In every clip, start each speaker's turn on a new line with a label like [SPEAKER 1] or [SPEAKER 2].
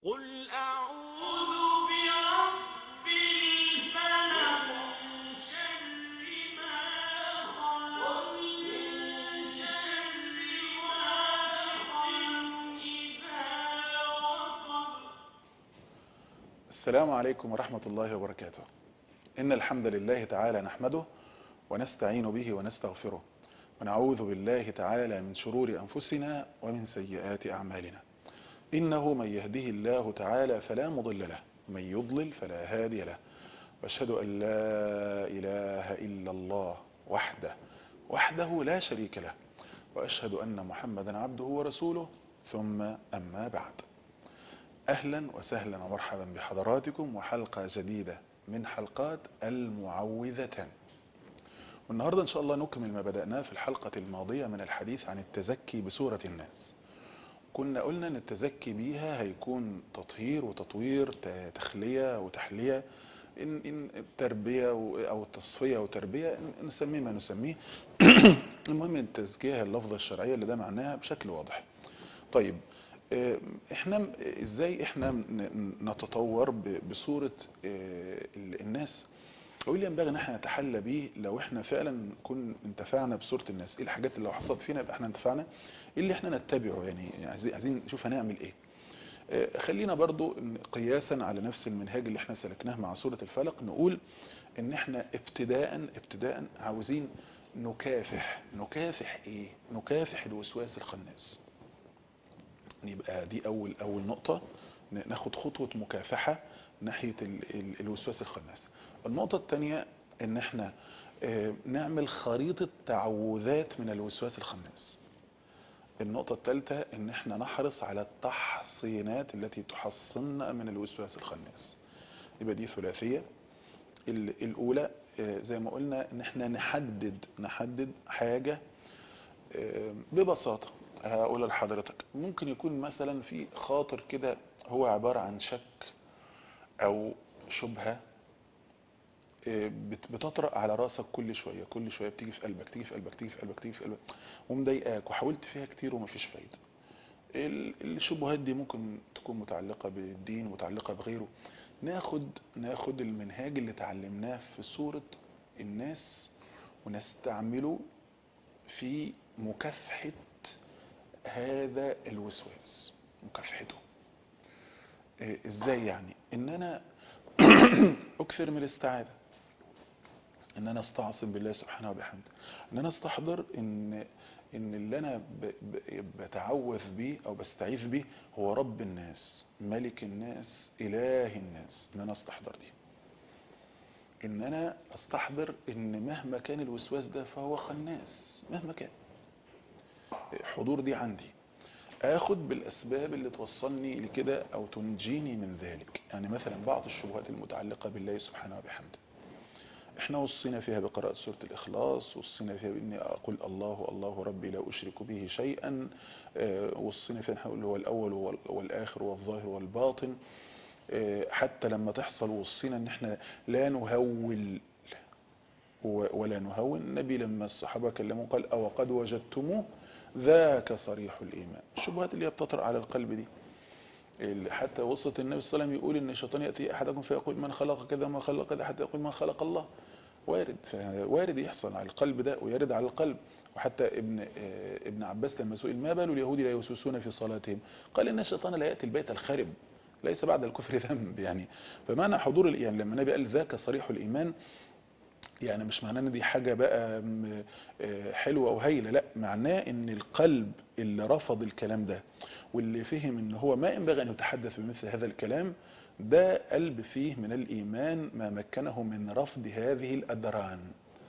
[SPEAKER 1] قل أعوذ برب الفلق من شر ما خلق ومن شر غاسق إذا وقب
[SPEAKER 2] السلام عليكم ورحمة الله وبركاته إن الحمد لله تعالى نحمده ونستعين به ونستغفره ونعوذ بالله تعالى من شرور أنفسنا ومن سيئات أعمالنا إنه من يهده الله تعالى فلا مضل له ومن يضلل فلا هادي له واشهد أن لا إله إلا الله وحده وحده لا شريك له وأشهد أن محمدا عبده ورسوله ثم أما بعد أهلا وسهلا ومرحبا بحضراتكم وحلقة جديدة من حلقات المعوذتان والنهاردة إن شاء الله نكمل ما بدأناه في الحلقة الماضية من الحديث عن التزكي بسورة الناس كنا قلنا أن التزكي بيها هيكون تطهير وتطوير ت- تخلية وتحلية إن إن التربية و- أو التصفية وتربية إن- نسميه ما نسميه المهم التزكية هي اللفظة الشرعية اللي ده معناها بشكل واضح طيب آه، احنا م- ازاي احنا ن- ن- نتطور ب- بصورة آه، ال- الناس او اللي ينبغي ان احنا نتحلى بيه لو احنا فعلا نكون انتفعنا بصورة الناس ايه الحاجات اللي لو حصلت فينا يبقى احنا انتفعنا ايه اللي احنا نتبعه يعني عايزين عايزين نشوف هنعمل ايه آه، خلينا برضو ن- قياسا على نفس المنهاج اللي احنا سلكناه مع سورة الفلق نقول ان احنا ابتداء ابتداء عاوزين نكافح نكافح ايه نكافح الوسواس الخناس يبقى دي اول اول نقطة ن- ناخد خطوة مكافحة ناحية ال- ال- الوسواس الخناس النقطة الثانية ان احنا آه، نعمل خريطة تعوذات من الوسواس الخناس النقطة الثالثة ان احنا نحرص على التحصينات التي تحصننا من الوسواس الخناس يبقى دي ثلاثية ال- الاولى آه، زي ما قلنا ان احنا نحدد نحدد حاجة آه، ببساطة هقول لحضرتك ممكن يكون مثلا في خاطر كده هو عبارة عن شك او شبهة آه، بت- بتطرق على راسك كل شوية كل شوية بتيجي في قلبك تيجي في قلبك تيجي في قلبك تيجي في قلبك ومضايقاك وحاولت فيها كتير ومفيش فايدة ال- الشبهات دي ممكن تكون متعلقة بالدين متعلقة بغيره ناخد ناخد المنهاج اللي اتعلمناه في سورة الناس ونستعمله في مكافحة هذا الوسواس مكافحته إيه، ازاي يعني ان انا اكثر من الاستعاذة ان انا استعصم بالله سبحانه وبحمده ان انا استحضر ان ان اللي انا ب- ب- بتعوذ بيه او بستعيذ بيه هو رب الناس ملك الناس اله الناس ان انا استحضر دي ان انا استحضر ان مهما كان الوسواس ده فهو خناس مهما كان حضور دي عندي اخد بالاسباب اللي توصلني لكده او تنجيني من ذلك يعني مثلا بعض الشبهات المتعلقة بالله سبحانه وبحمده احنا وصينا فيها بقراءة سورة الإخلاص وصينا فيها بإني أقول الله الله ربي لا أشرك به شيئا آه، وصينا فيها نقول هو الأول وال- والآخر والظاهر والباطن آه، حتى لما تحصل وصينا ان احنا لا نهول و- ولا نهون النبي لما الصحابة كلموا قال أو قد وجدتموه ذاك صريح الإيمان الشبهات اللي هي بتطرأ على القلب دي اللي حتى وصلت النبي صلى الله عليه وسلم يقول ان الشيطان ياتي احدكم فيقول من خلق كذا وما خلق كذا حتى يقول من خلق الله وارد فوارد يحصل على القلب ده ويرد على القلب وحتى ابن آه، ابن عباس لما سئل ما بال اليهود لا يوسوسون في صلاتهم قال ان الشيطان لا ياتي البيت الخرب ليس بعد الكفر ذنب يعني فمعنى حضور ال- يعني لما النبي قال ذاك صريح الايمان يعني مش معناه ان دي حاجة بقى م- آه، حلوة او هايلة لا معناه ان القلب اللي رفض الكلام ده واللي فهم ان هو ما ينبغي ان يتحدث بمثل هذا الكلام ده قلب فيه من الايمان ما مكنه من رفض هذه الادران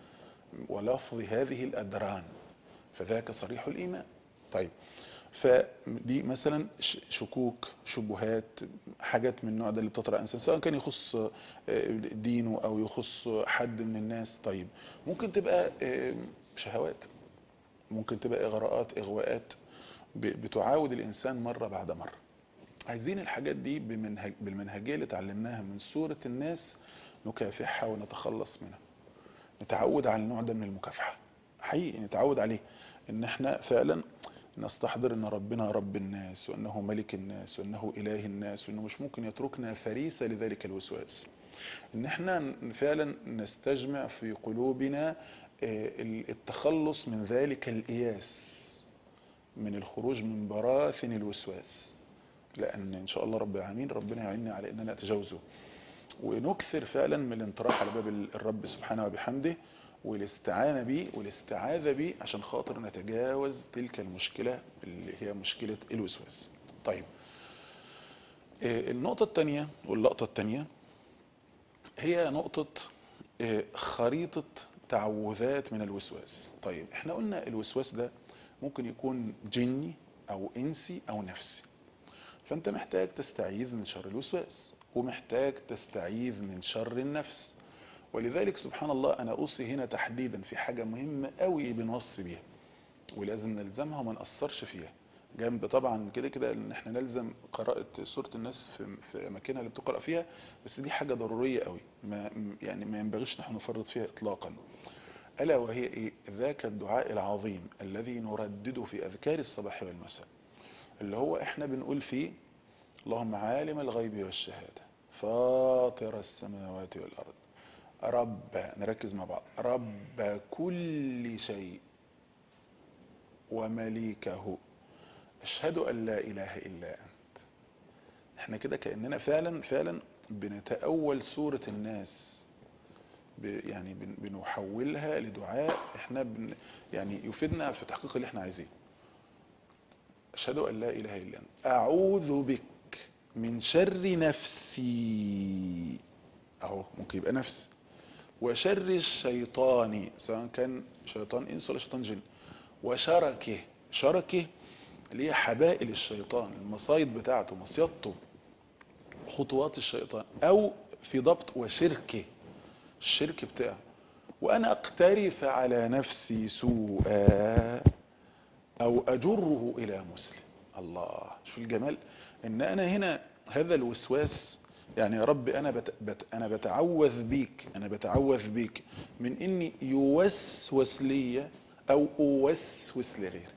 [SPEAKER 2] ولفظ هذه الادران فذاك صريح الايمان طيب فدي مثلا ش- شكوك شبهات حاجات من النوع ده اللي بتطرأ انسان سواء كان يخص آه، دينه او يخص حد من الناس طيب ممكن تبقى آه، شهوات ممكن تبقى اغراءات اغواءات ب- بتعاود الانسان مرة بعد مرة عايزين الحاجات دي بمنهج بالمنهجية اللي اتعلمناها من سورة الناس نكافحها ونتخلص منها نتعود على النوع ده من المكافحة حقيقي نتعود عليه ان احنا فعلا نستحضر ان ربنا رب الناس وانه ملك الناس وانه اله الناس وانه مش ممكن يتركنا فريسة لذلك الوسواس ان احنا فعلا نستجمع في قلوبنا آه، التخلص من ذلك الإياس من الخروج من براثن الوسواس لأن إن شاء الله رب العالمين ربنا يعيننا على أننا نتجاوزه ونكثر فعلا من الانطراح على باب الرب سبحانه وبحمده والاستعانة به والاستعاذة به عشان خاطر نتجاوز تلك المشكلة اللي هي مشكلة الوسواس طيب آه، النقطة الثانية واللقطة الثانية هي نقطة آه، خريطة تعوذات من الوسواس طيب احنا قلنا الوسواس ده ممكن يكون جني او انسي او نفسي فانت محتاج تستعيذ من شر الوسواس ومحتاج تستعيذ من شر النفس ولذلك سبحان الله انا اوصي هنا تحديدا في حاجة مهمة قوي بنوصي بيها ولازم نلزمها وما نأثرش فيها جنب طبعا كده كده ان احنا نلزم قراءة سورة الناس في, في اماكنها اللي بتقرأ فيها بس دي حاجة ضرورية قوي ما يعني ما ينبغيش نحن نفرط فيها اطلاقا ألا وهي إيه؟ ذاك الدعاء العظيم الذي نردده في أذكار الصباح والمساء اللي هو احنا بنقول فيه اللهم عالم الغيب والشهادة فاطر السماوات والأرض رب نركز مع بعض رب كل شيء ومليكه أشهد أن لا إله إلا أنت احنا كده كأننا فعلا فعلا بنتأول سورة الناس ب- يعني بن- بنحولها لدعاء احنا بن يعني يفيدنا في تحقيق اللي احنا عايزينه أشهد أن لا إله إلا أنت أعوذ بك من شر نفسي أهو ممكن يبقى نفس وشر الشيطان سواء كان شيطان إنس ولا شيطان جن وشركه شركه اللي هي حبائل الشيطان المصايد بتاعته مصيدته خطوات الشيطان أو في ضبط وشركه الشرك بتاعه وأنا أقترف على نفسي سوءا أو أجره إلى مسلم الله شوف الجمال إن أنا هنا هذا الوسواس يعني يا رب أنا بت بت أنا بتعوذ بيك أنا بتعوذ بيك من إني يوسوس لي أو أوسوس لغيري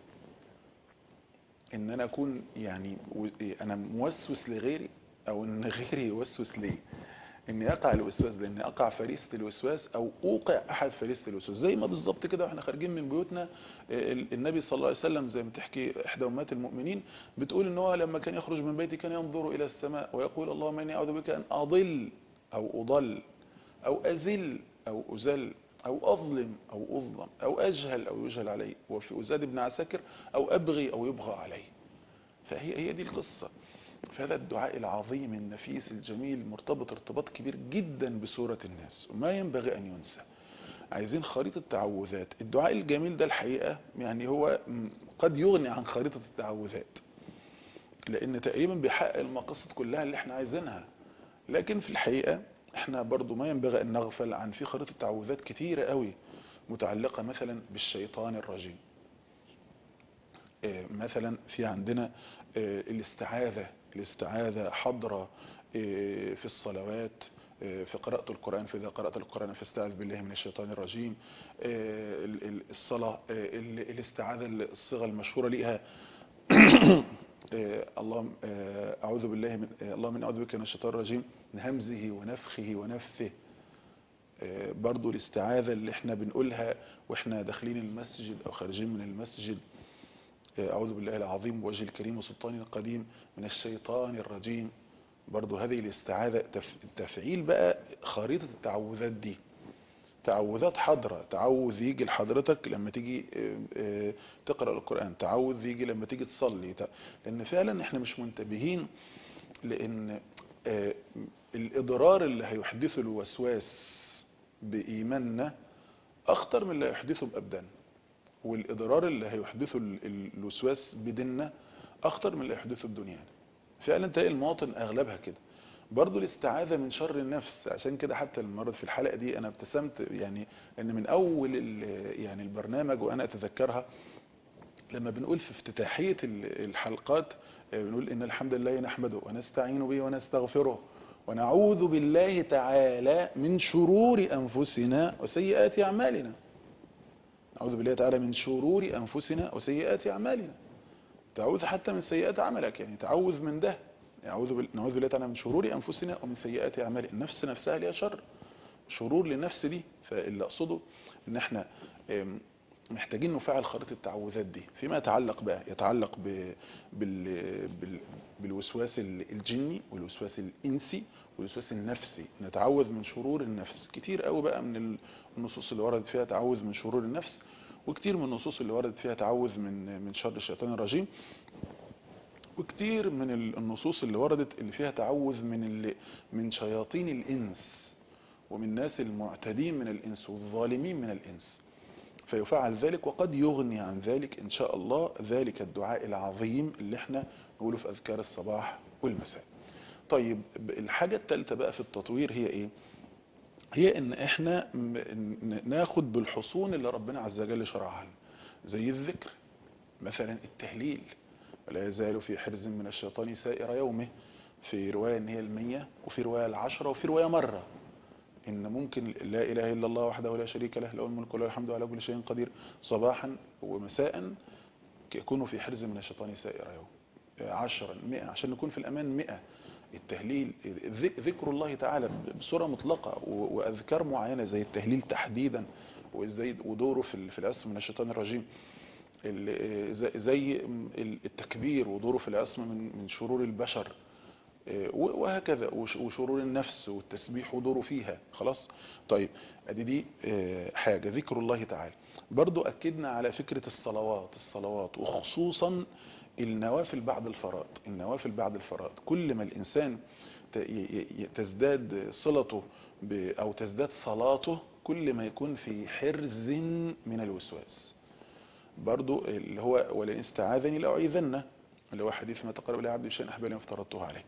[SPEAKER 2] إن أنا أكون يعني و- أنا موسوس لغيري أو إن غيري يوسوس لي اني اقع الوسواس ده اني اقع فريسة الوسواس او اوقع احد فريسة الوسواس زي ما بالظبط كده واحنا خارجين من بيوتنا آه، ال- النبي صلى الله عليه وسلم زي ما تحكي احدى امهات المؤمنين بتقول ان هو لما كان يخرج من بيته كان ينظر الى السماء ويقول اللهم اني اعوذ بك ان اضل او اضل او ازل او ازل او اظلم او اظلم او اجهل او يجهل علي وفي ازاد بن عساكر او ابغي او يبغى علي فهي هي دي القصة فهذا الدعاء العظيم النفيس الجميل مرتبط ارتباط كبير جدا بسورة الناس وما ينبغي أن ينسى عايزين خريطة تعوذات الدعاء الجميل ده الحقيقة يعني هو م، قد يغني عن خريطة التعوذات لأن تقريبا بيحقق المقاصد كلها اللي احنا عايزينها لكن في الحقيقة احنا برضو ما ينبغي أن نغفل عن في خريطة تعوذات كتيرة قوي متعلقة مثلا بالشيطان الرجيم آه، مثلا في عندنا آه، الاستعاذة الاستعاذة حضرة آه، في الصلوات آه، في قراءة القرآن فإذا قرأت القرآن فاستعذ بالله من الشيطان الرجيم آه، ال- ال- الصلاة آه، ال- الاستعاذة الصيغة المشهورة ليها آه، اللهم آه، أعوذ بالله من آه، اللهم إني أعوذ بك من الشيطان الرجيم من همزه ونفخه ونفثه آه، برضو الاستعاذة اللي احنا بنقولها واحنا داخلين المسجد أو خارجين من المسجد أعوذ بالله العظيم وجه الكريم وسلطانه القديم من الشيطان الرجيم برضو هذه الاستعاذة تف- تفعيل بقى خريطة التعوذات دي تعوذات حضرة تعوذ يجي لحضرتك لما تيجي آه، آه، تقرأ القرآن تعوذ يجي لما تيجي تصلي تع- لأن فعلا احنا مش منتبهين لأن آه، الإضرار اللي هيحدثه الوسواس بإيماننا أخطر من اللي هيحدثه بأبداننا والإضرار اللي هيحدثه ال- ال- الوسواس بديننا أخطر من اللي هيحدثه بدنيانا فعلا تلاقي المواطن أغلبها كده برضو الاستعاذة من شر النفس عشان كده حتى المرة في الحلقة دي أنا ابتسمت يعني أن من أول ال- يعني البرنامج وأنا أتذكرها لما بنقول في افتتاحية ال- الحلقات آه، بنقول إن الحمد لله نحمده ونستعين به ونستغفره ونعوذ بالله تعالى من شرور أنفسنا وسيئات أعمالنا نعوذ بالله تعالى من شرور أنفسنا وسيئات أعمالنا تعوذ حتى من سيئات عملك يعني تعوذ من ده نعوذ بال- نعوذ بالله تعالى من شرور انفسنا ومن سيئات اعمالنا النفس نفسها ليها شر شرور للنفس دي فاللي اقصده ان احنا آم، محتاجين نفعل خريطة التعوذات دي فيما يتعلق بقى يتعلق ب... بال... بال... بالوسواس ال- الجني والوسواس الانسي والوسواس النفسي نتعوذ من شرور النفس كتير قوي بقى من النصوص اللي وردت فيها تعوذ من شرور النفس وكتير من النصوص اللي وردت فيها تعوذ من من شر الشيطان الرجيم وكتير من ال- النصوص اللي وردت اللي فيها تعوذ من ال... من شياطين الانس ومن الناس المعتدين من الانس والظالمين من الانس فيفعل ذلك وقد يغني عن ذلك ان شاء الله ذلك الدعاء العظيم اللي احنا نقوله في اذكار الصباح والمساء طيب ب- الحاجة الثالثة بقى في التطوير هي ايه هي ان احنا م- ن- ناخد بالحصون اللي ربنا عز وجل شرعها لنا زي الذكر مثلا التهليل ولا يزال في حرز من الشيطان سائر يومه في رواية ان هي المية وفي رواية العشرة وفي رواية مرة ان ممكن لا اله الا الله وحده لا شريك له له الملك وله الحمد على كل شيء قدير صباحا ومساء يكون في حرز من الشيطان سائر يوم عشرا مئة عشان نكون في الامان مئة التهليل ذ- ذكر الله تعالى بصورة مطلقة و- واذكار معينة زي التهليل تحديدا وازاي ودوره في ال- في العصم من الشيطان الرجيم ال- زي- زي ال- التكبير ودوره في العصم من من شرور البشر و- وهكذا وش- وشرور النفس والتسبيح ودوره فيها خلاص طيب ادي دي آه، حاجة ذكر الله تعالى برضو اكدنا على فكرة الصلوات الصلوات وخصوصا النوافل بعد الفرائض النوافل بعد الفرائض كل ما الانسان ت- ي- ي- تزداد صلته ب- او تزداد صلاته كل ما يكون في حرز من الوسواس برضو اللي هو ولئن استعاذني لاعيذنه اللي هو حديث ما تقرب الى عبد بشيء احبالي افترضته عليه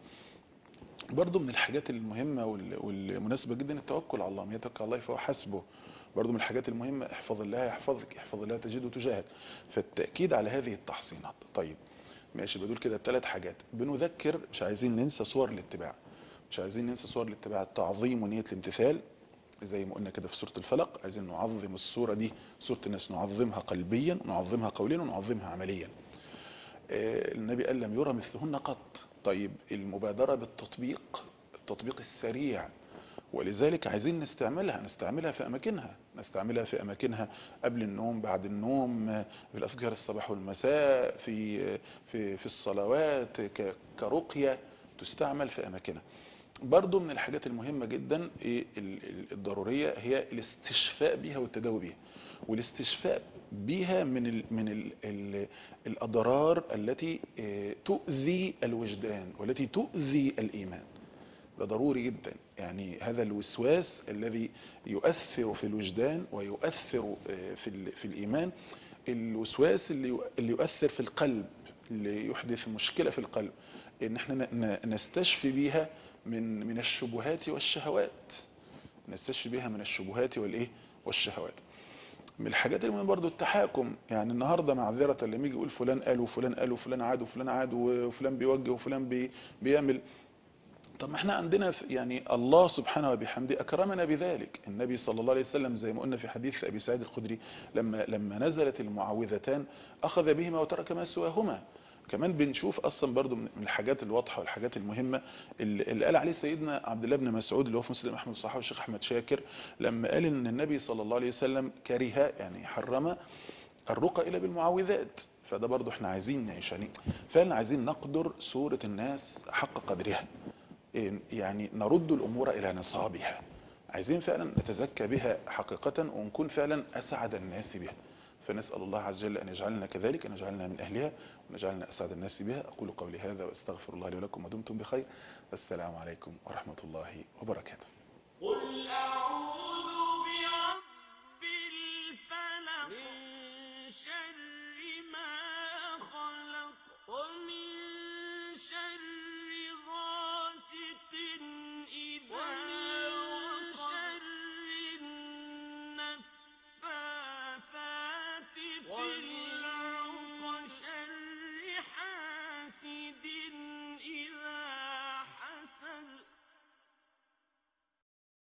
[SPEAKER 2] برضو من الحاجات المهمة وال- والمناسبة جدا التوكل على الله من يتوكل على الله فهو حسبه برضو من الحاجات المهمة احفظ الله يحفظك احفظ الله تجده تجاهك فالتأكيد على هذه التحصينات طيب ماشي بدول كده ثلاث حاجات بنذكر مش عايزين ننسى صور الاتباع مش عايزين ننسى صور الاتباع التعظيم ونية الامتثال زي ما قلنا كده في سورة الفلق عايزين نعظم الصورة دي سورة الناس نعظمها قلبيا ونعظمها قوليا ونعظمها عمليا آه، النبي قال لم يرى مثلهن قط طيب المبادرة بالتطبيق التطبيق السريع ولذلك عايزين نستعملها نستعملها في أماكنها نستعملها في أماكنها قبل النوم بعد النوم آه، في الأذكار الصباح والمساء في آه، في في الصلوات ك- كرقية تستعمل في أماكنها برضو من الحاجات المهمة جدا إيه ال- ال- الضرورية هي الاستشفاء بها والتداوي بها والاستشفاء بها من ال من ال ال الأضرار التي آه، تؤذي الوجدان والتي تؤذي الإيمان ده ضروري جدا يعني هذا الوسواس الذي يؤثر في الوجدان ويؤثر آه، في ال- في الإيمان الوسواس اللي يؤ- اللي يؤثر في القلب اللي يحدث مشكلة في القلب ان احنا ن- ن- نستشفي بيها من من الشبهات والشهوات نستشفي بيها من الشبهات والايه والشهوات من الحاجات المهمه برضو التحاكم يعني النهارده معذره لما يجي يقول فلان قال وفلان قال وفلان عاد وفلان عاد وفلان بيوجه وفلان بي بيعمل طب ما احنا عندنا في- يعني الله سبحانه وبحمده اكرمنا بذلك النبي صلى الله عليه وسلم زي ما قلنا في حديث ابي سعيد الخدري لما لما نزلت المعوذتان اخذ بهما وترك ما سواهما كمان بنشوف اصلا برضو من من الحاجات الواضحه والحاجات المهمه اللي اللي قال عليه سيدنا عبد الله بن مسعود اللي هو في مسلم احمد الصحابي الشيخ احمد شاكر لما قال ان النبي صلى الله عليه وسلم كره يعني حرم الرقى الى بالمعوذات فده برضو احنا عايزين نعيش يعني فعلا عايزين نقدر سوره الناس حق قدرها إيه يعني نرد الامور الى نصابها عايزين فعلا نتزكى بها حقيقة ونكون فعلا اسعد الناس بها فنسأل الله عز وجل أن يجعلنا كذلك أن يجعلنا من أهلها ونجعلنا أسعد الناس بها أقول قولي هذا وأستغفر الله لي ولكم ودمتم بخير السلام عليكم ورحمة الله وبركاته
[SPEAKER 1] قل أعوذ